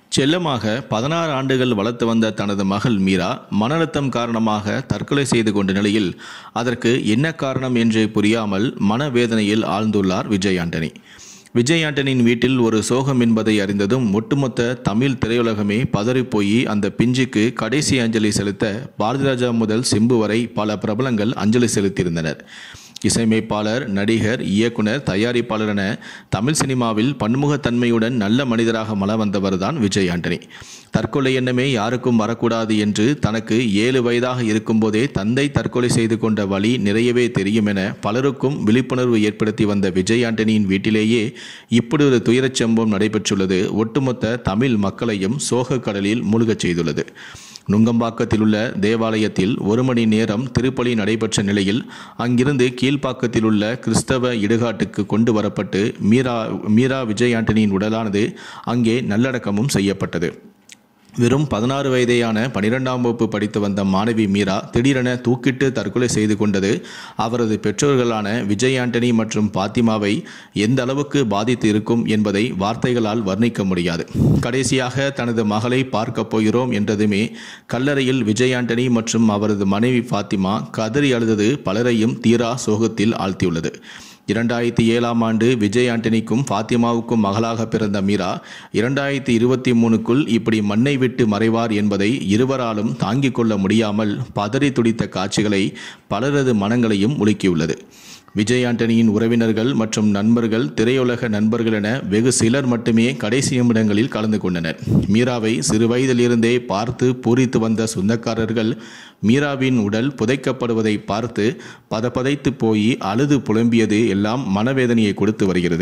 செல்லமாக பதினாறு ஆண்டுகள் வளர்த்து வந்த தனது மகள் மீரா மன அழுத்தம் காரணமாக தற்கொலை செய்து கொண்ட நிலையில் அதற்கு என்ன காரணம் என்று புரியாமல் மனவேதனையில் ஆழ்ந்துள்ளார் விஜய் ஆண்டனி விஜய் ஆண்டனியின் வீட்டில் ஒரு சோகம் என்பதை அறிந்ததும் ஒட்டுமொத்த தமிழ் திரையுலகமே பதறிப்போய் அந்த பிஞ்சுக்கு கடைசி அஞ்சலி செலுத்த பாரதிராஜா முதல் சிம்பு வரை பல பிரபலங்கள் அஞ்சலி செலுத்தியிருந்தனர் இசையமைப்பாளர் நடிகர் இயக்குனர் தயாரிப்பாளர் என தமிழ் சினிமாவில் பன்முகத்தன்மையுடன் நல்ல மனிதராக மல வந்தவர் தான் விஜய் ஆண்டனி தற்கொலை எண்ணமே யாருக்கும் வரக்கூடாது என்று தனக்கு ஏழு வயதாக இருக்கும்போதே தந்தை தற்கொலை செய்து கொண்ட வழி நிறையவே தெரியும் என பலருக்கும் விழிப்புணர்வு ஏற்படுத்தி வந்த விஜய் ஆண்டனியின் வீட்டிலேயே இப்படி ஒரு துயரச் சம்பவம் நடைபெற்றுள்ளது ஒட்டுமொத்த தமிழ் மக்களையும் சோக கடலில் மூழ்கச் செய்துள்ளது நுங்கம்பாக்கத்தில் உள்ள தேவாலயத்தில் ஒரு மணி நேரம் திருப்பலி நடைபெற்ற நிலையில் அங்கிருந்து கீழ்ப்பாக்கத்தில் உள்ள கிறிஸ்தவ இடுகாட்டுக்கு கொண்டு வரப்பட்டு மீரா மீரா விஜய் ஆண்டனியின் உடலானது அங்கே நல்லடக்கமும் செய்யப்பட்டது வெறும் பதினாறு வயதேயான பனிரெண்டாம் வகுப்பு படித்து வந்த மாணவி மீரா திடீரென தூக்கிட்டு தற்கொலை செய்து கொண்டது அவரது பெற்றோர்களான விஜய் ஆண்டனி மற்றும் பாத்திமாவை எந்த அளவுக்கு பாதித்து இருக்கும் என்பதை வார்த்தைகளால் வர்ணிக்க முடியாது கடைசியாக தனது மகளை பார்க்கப் போகிறோம் என்றதுமே கல்லறையில் விஜய் ஆண்டனி மற்றும் அவரது மனைவி பாத்திமா கதறி அழுதது பலரையும் தீரா சோகத்தில் ஆழ்த்தியுள்ளது இரண்டாயிரத்தி ஏழாம் ஆண்டு விஜய் ஆண்டனிக்கும் ஃபாத்திமாவுக்கும் மகளாக பிறந்த மீரா இரண்டாயிரத்தி இருபத்தி மூணுக்குள் இப்படி மண்ணை விட்டு மறைவார் என்பதை இருவராலும் தாங்கிக் கொள்ள முடியாமல் பதறி துடித்த காட்சிகளை பலரது மனங்களையும் உலுக்கியுள்ளது விஜய் ஆண்டனியின் உறவினர்கள் மற்றும் நண்பர்கள் திரையுலக நண்பர்கள் என வெகு சிலர் மட்டுமே கடைசி நிமிடங்களில் கலந்து கொண்டனர் மீராவை சிறு வயதிலிருந்தே பார்த்து பூரித்து வந்த சொந்தக்காரர்கள் மீராவின் உடல் புதைக்கப்படுவதை பார்த்து பதபதைத்து போய் அழுது புலம்பியது எல்லாம் மனவேதனையை கொடுத்து வருகிறது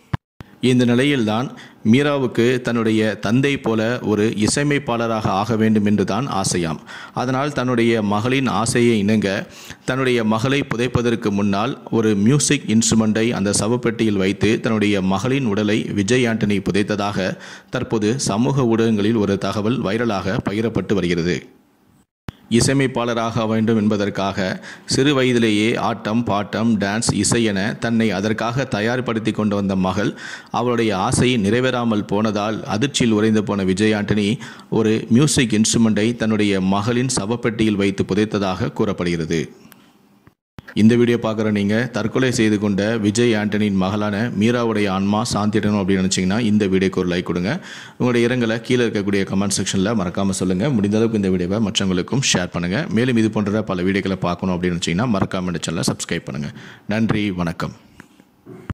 இந்த நிலையில்தான் மீராவுக்கு தன்னுடைய தந்தை போல ஒரு இசையமைப்பாளராக ஆக வேண்டும் என்று தான் ஆசையாம் அதனால் தன்னுடைய மகளின் ஆசையை இணங்க தன்னுடைய மகளை புதைப்பதற்கு முன்னால் ஒரு மியூசிக் இன்ஸ்ட்ருமெண்ட்டை அந்த சவப்பெட்டியில் வைத்து தன்னுடைய மகளின் உடலை விஜய் ஆண்டனி புதைத்ததாக தற்போது சமூக ஊடகங்களில் ஒரு தகவல் வைரலாக பகிரப்பட்டு வருகிறது இசையமைப்பாளராக வேண்டும் என்பதற்காக சிறு வயதிலேயே ஆட்டம் பாட்டம் டான்ஸ் இசை என தன்னை அதற்காக தயார்படுத்தி கொண்டு வந்த மகள் அவளுடைய ஆசை நிறைவேறாமல் போனதால் அதிர்ச்சியில் உறைந்து போன விஜய் ஆண்டனி ஒரு மியூசிக் இன்ஸ்ட்ருமெண்ட்டை தன்னுடைய மகளின் சவப்பெட்டியில் வைத்து புதைத்ததாக கூறப்படுகிறது இந்த வீடியோ பார்க்குற நீங்கள் தற்கொலை செய்து கொண்ட விஜய் ஆண்டனியின் மகளான மீராவுடைய ஆன்மா சாந்திடணும் அப்படின்னு நினச்சிங்கன்னா இந்த வீடியோக்கு ஒரு லைக் கொடுங்க உங்களுடைய இரங்கலை கீழே இருக்கக்கூடிய கமெண்ட் செக்ஷனில் மறக்காமல் சொல்லுங்கள் முடிந்த அளவுக்கு இந்த வீடியோவை மற்றவங்களுக்கும் ஷேர் பண்ணுங்கள் மேலும் இது போன்ற பல வீடியோக்களை பார்க்கணும் அப்படின்னு நினச்சிங்கன்னா மறக்காமல் இந்த சேனலை சப்ஸ்கிரைப் பண்ணுங்கள் நன்றி வணக்கம்